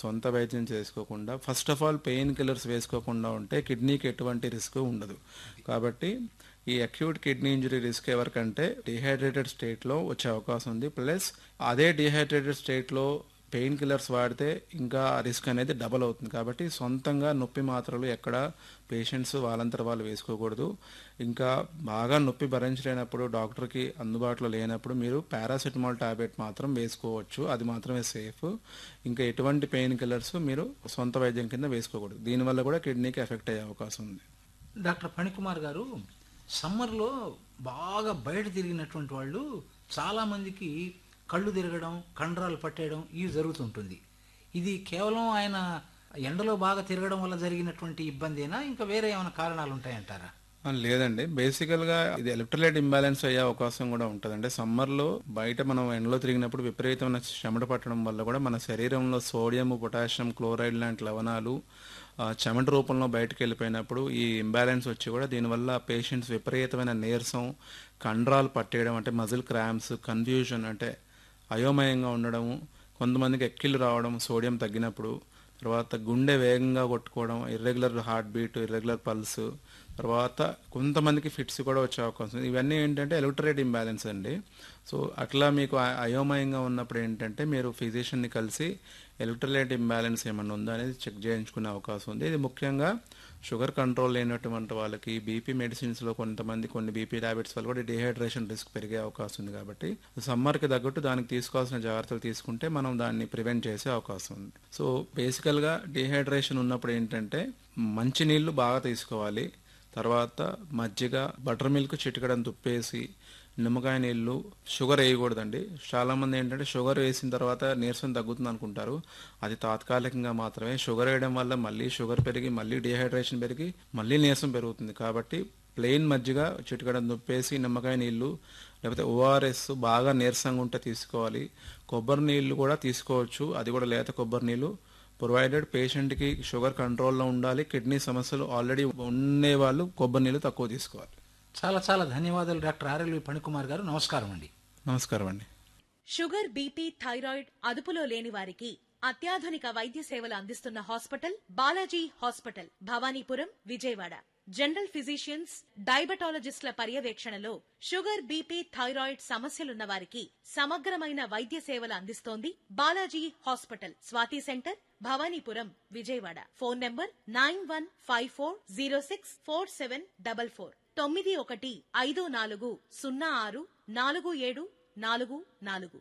సొంత వైద్యం చేసుకోకుండా first of all pain killers వేసుకోకుండా ఉంటే కిడ్నీకి ఎటువంటి రిస్క్ ఉండదు కాబట్టి ఈ అక్యూట్ కిడ్నీ ఇంజరీ రిస్క్ ఎవరికంటే డిహైడ్రేటెడ్ స్టేట్లో వచ్చే అవకాశం ఉంది ప్లస్ అదే డిహైడ్రేటెడ్ స్టేట్లో పెయిన్ కిల్లర్స్ వాడితే ఇంకా రిస్క్ అనేది డబల్ అవుతుంది కాబట్టి సొంతంగా నొప్పి మాత్రలు ఎక్కడ పేషెంట్స్ వాళ్ళంతట వాళ్ళు వేసుకోకూడదు ఇంకా బాగా నొప్పి భరించలేనప్పుడు డాక్టర్కి అందుబాటులో లేనప్పుడు మీరు పారాసెటమాల్ టాబ్లెట్ మాత్రం వేసుకోవచ్చు అది మాత్రమే సేఫ్ ఇంకా ఎటువంటి పెయిన్ కిల్లర్స్ మీరు సొంత వైద్యం కింద వేసుకోకూడదు దీనివల్ల కూడా కిడ్నీకి ఎఫెక్ట్ అయ్యే అవకాశం ఉంది డాక్టర్ ఫణికుమార్ గారు సమ్మర్లో బాగా బయట తిరిగినటువంటి వాళ్ళు చాలామందికి కళ్ళు తిరగడం కండరాలు పట్టేయడం ఇవి జరుగుతుంటుంది ఇది కేవలం ఆయన ఎండలో బాగా తిరగడం వల్ల జరిగినటువంటి ఇబ్బందేనా ఇంకా వేరే ఏమైనా కారణాలు ఉంటాయంటారా ఆ, లేదండి బేసికల్గా ఇది ఎలక్ట్రోలైట్ ఇంబ్యాలెన్స్ అయ్యే అవకాశం కూడా ఉంటుంది అంటే సమ్మర్లో బయట మనం ఎండలో తిరిగినప్పుడు విపరీతమైన చెమట పట్టడం వల్ల కూడా మన శరీరంలో సోడియం పొటాషియం క్లోరైడ్ లాంటి లవణాలు ఆ, చెమట రూపంలో బయటకు వెళ్ళిపోయినప్పుడు ఈ ఇంబ్యాలెన్స్ వచ్చి కూడా దీనివల్ల పేషెంట్స్ విపరీతమైన నీరసం కండరాలు పట్టేయడం అంటే మజిల్ క్రాంప్స్ కన్ఫ్యూజన్ అంటే అయోమయంగా ఉండడము కొంతమందికి ఎక్కిళ్ళు రావడం సోడియం తగ్గినప్పుడు తర్వాత గుండె వేగంగా కొట్టుకోవడం irregular heart beat irregular pulse తర్వాత కొంతమందికి ఫిట్స్ కూడా వచ్చే అవకాశం ఉంది ఇవన్నీ ఏంటంటే ఎలక్ట్రేట్ ఇంబ్యాలెన్స్ అండి సో అట్లా మీకు అ- అయోమయంగా ఉన్నప్పుడు ఏంటంటే మీరు ఫిజిషియన్ని కలిసి ఎలక్ట్రోలైట్ ఇంబ్యాలెన్స్ ఏమన్నా ఉందా అనేది చెక్ చేయించుకునే అవకాశం ఉంది ఇది ముఖ్యంగా షుగర్ కంట్రోల్ లేనటువంటి వాళ్ళకి బీపీ మెడిసిన్స్లో కొంతమంది కొన్ని బీపీ టాబ్లెట్స్ వల్ల కూడా డిహైడ్రేషన్ రిస్క్ పెరిగే అవకాశం ఉంది కాబట్టి సమ్మర్కి తగ్గట్టు దానికి తీసుకోవాల్సిన జాగ్రత్తలు తీసుకుంటే మనం దాన్ని ప్రివెంట్ చేసే అవకాశం ఉంది సో బేసికల్గా డిహైడ్రేషన్ ఉన్నప్పుడు ఏంటంటే మంచి నీళ్లు బాగా తీసుకోవాలి తర్వాత మజ్జిగ బటర్ మిల్క్ చిటికడం తుప్పేసి నిమ్మకాయ నీళ్ళు షుగర్ వేయకూడదండి చాలా మంది ఏంటంటే షుగర్ వేసిన తర్వాత నీరసం తగ్గుతుంది అనుకుంటారు అది తాత్కాలికంగా మాత్రమే షుగర్ వేయడం వల్ల మళ్ళీ షుగర్ పెరిగి మళ్ళీ డిహైడ్రేషన్ పెరిగి మళ్ళీ నీరసం పెరుగుతుంది కాబట్టి ప్లెయిన్ మజ్జిగ చిటికడం దుప్పేసి నిమ్మకాయ నీళ్ళు లేకపోతే ఓఆర్ఎస్ బాగా నీరసంగా ఉంటే తీసుకోవాలి కొబ్బరి నీళ్ళు కూడా తీసుకోవచ్చు అది కూడా లేత కొబ్బరి నీళ్ళు ప్రొవైడెడ్ పేషెంట్కి షుగర్ కంట్రోల్లో ఉండాలి కిడ్నీ సమస్యలు ఆల్రెడీ ఉండే వాళ్ళు కొబ్బరి నీళ్ళు తక్కువ తీసుకోవాలి చాలా చాలా ధన్యవాదాలు డాక్టర్ ఆర్ఎల్వి ఫణికుమార్ గారు నమస్కారం అండి నమస్కారం అండి షుగర్ బీపీ థైరాయిడ్ అదుపులో లేని వారికి అత్యాధునిక వైద్య సేవలు అందిస్తున్న hospital Balaji hospital Bhavanipuram Vijayawada general physicians డయాబెటాలజిస్టుల పర్యవేక్షణలో షుగర్ బీపీ థైరాయిడ్ సమస్యలున్న వారికి సమగ్రమైన వైద్య సేవలు అందిస్తోంది Balaji hospital Swathi center Bhavanipuram Vijayawada phone number nine one five four zero six four seven double four తొమ్మిది ఒకటి ఐదు నాలుగు సున్నా ఆరు నాలుగు ఏడు నాలుగు నాలుగు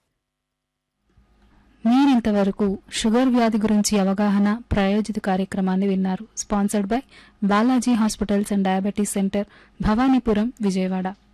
మీరింతవరకు షుగర్ వ్యాధి గురించి అవగాహన ప్రాయోజిత కార్యక్రమాన్ని విన్నారు sponsored by Balaji hospitals and diabetes center Bhavanipuram Vijayawada